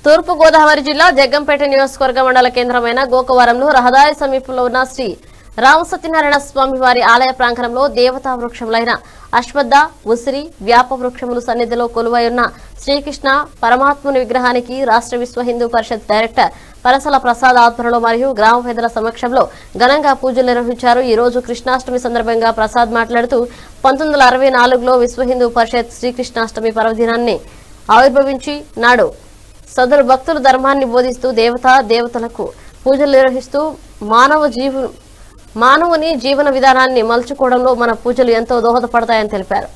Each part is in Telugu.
తూర్పు గోదావరి జిల్లా జగ్గంపేట నియోజకవర్గ మండల కేంద్రమైన గోకవరంలో రహదారి సమీపంలో ఉన్న శ్రీ రామసత్యనారాయణ స్వామి వారి ఆలయ ప్రాంగణంలో దేవతా వృక్షములైన అశ్వత్థ ఉసిరి వ్యాప వృక్షములు సన్నిధిలో కొలువై ఉన్న శ్రీకృష్ణ పరమాత్ముని విగ్రహానికి రాష్ట్ర విశ్వ హిందూ పరిషత్ డైరెక్టర్ పరసల ప్రసాద్ ఆధ్వర్యంలో మరియు గ్రామ పెద్దల సమక్షంలో ఘనంగా పూజలు నిర్వహించారు ఈ రోజు కృష్ణాష్టమి సందర్భంగా ప్రసాద్ మాట్లాడుతూ పంతొమ్మిది వందల అరవై నాలుగులో విశ్వ హిందూ పరిషత్ శ్రీకృష్ణాష్టమి పర్వదినాన్ని ఆవిర్భవించి నాడు సదరు భక్తులు ధర్మాన్ని బోధిస్తూ దేవత దేవతలకు పూజలు నిర్వహిస్తూ మానవ జీవు మానవుని జీవన విధానాన్ని మలుచుకోవడంలో మన పూజలు ఎంతో దోహదపడతాయని తెలిపారు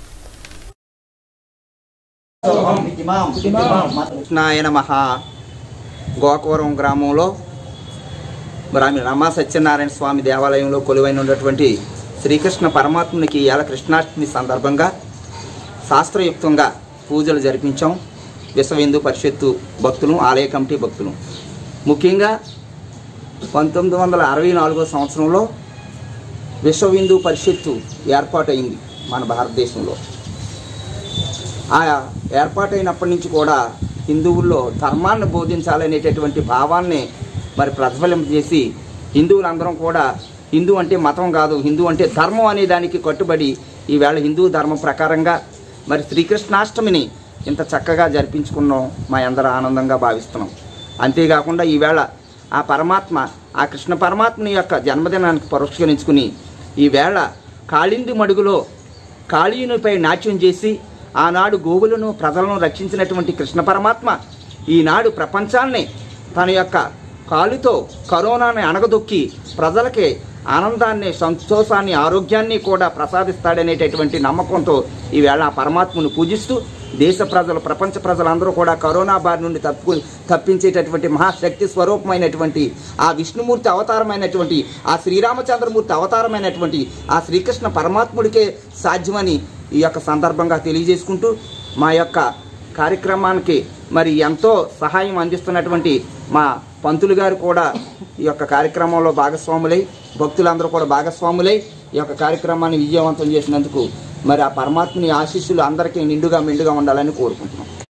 కృష్ణాయ నమ గోకవరం గ్రామంలో రామి రమా సత్యనారాయణ స్వామి దేవాలయంలో కొలువైన ఉన్నటువంటి శ్రీకృష్ణ పరమాత్మునికి ఇవాళ కృష్ణాష్టమి సందర్భంగా శాస్త్రయుక్తంగా పూజలు జరిపించాం విశ్వ హిందూ పరిషత్తు భక్తులు ఆలయ కమిటీ భక్తులు ముఖ్యంగా పంతొమ్మిది వందల అరవై నాలుగో సంవత్సరంలో విశ్వ హిందూ పరిషత్తు ఏర్పాటైంది మన భారతదేశంలో ఆ ఏర్పాటైనప్పటి నుంచి కూడా హిందువుల్లో ధర్మాన్ని బోధించాలనేటటువంటి భావాన్ని మరి ప్రతిఫలింపజేసి హిందువులందరం కూడా హిందూ అంటే మతం కాదు హిందూ అంటే ధర్మం అనే దానికి కట్టుబడి ఈవేళ హిందూ ధర్మం ప్రకారంగా మరి శ్రీకృష్ణాష్టమిని ఇంత చక్కగా జరిపించుకున్నాం మా అందరూ ఆనందంగా భావిస్తున్నాం అంతేకాకుండా ఈవేళ ఆ పరమాత్మ ఆ కృష్ణ పరమాత్మని యొక్క జన్మదినానికి పురస్కరించుకుని ఈవేళ కాళింది మడుగులో కాళీయునిపై నాట్యం చేసి ఆనాడు గోవులను ప్రజలను రక్షించినటువంటి కృష్ణ పరమాత్మ ఈనాడు ప్రపంచాన్ని తన యొక్క కాలుతో కరోనాని అణగదొక్కి ప్రజలకి ఆనందాన్ని సంతోషాన్ని ఆరోగ్యాన్ని కూడా ప్రసాదిస్తాడనేటటువంటి నమ్మకంతో ఈవేళ ఆ పరమాత్మను పూజిస్తూ దేశ ప్రజలు ప్రపంచ ప్రజలందరూ కూడా కరోనా బారి నుండి తప్పు తప్పించేటటువంటి మహాశక్తి స్వరూపమైనటువంటి ఆ విష్ణుమూర్తి అవతారమైనటువంటి ఆ శ్రీరామచంద్రమూర్తి అవతారమైనటువంటి ఆ శ్రీకృష్ణ పరమాత్ముడికే సాధ్యమని ఈ యొక్క సందర్భంగా తెలియజేసుకుంటూ మా యొక్క కార్యక్రమానికి మరి ఎంతో సహాయం అందిస్తున్నటువంటి మా పంతులు గారు కూడా ఈ యొక్క కార్యక్రమంలో భాగస్వాములై భక్తులందరూ కూడా భాగస్వాములై ఈ యొక్క కార్యక్రమాన్ని విజయవంతం చేసినందుకు మరి ఆ పరమాత్మని ఆశీస్సులు అందరికీ నిండుగా మెండుగా ఉండాలని కోరుకుంటున్నాం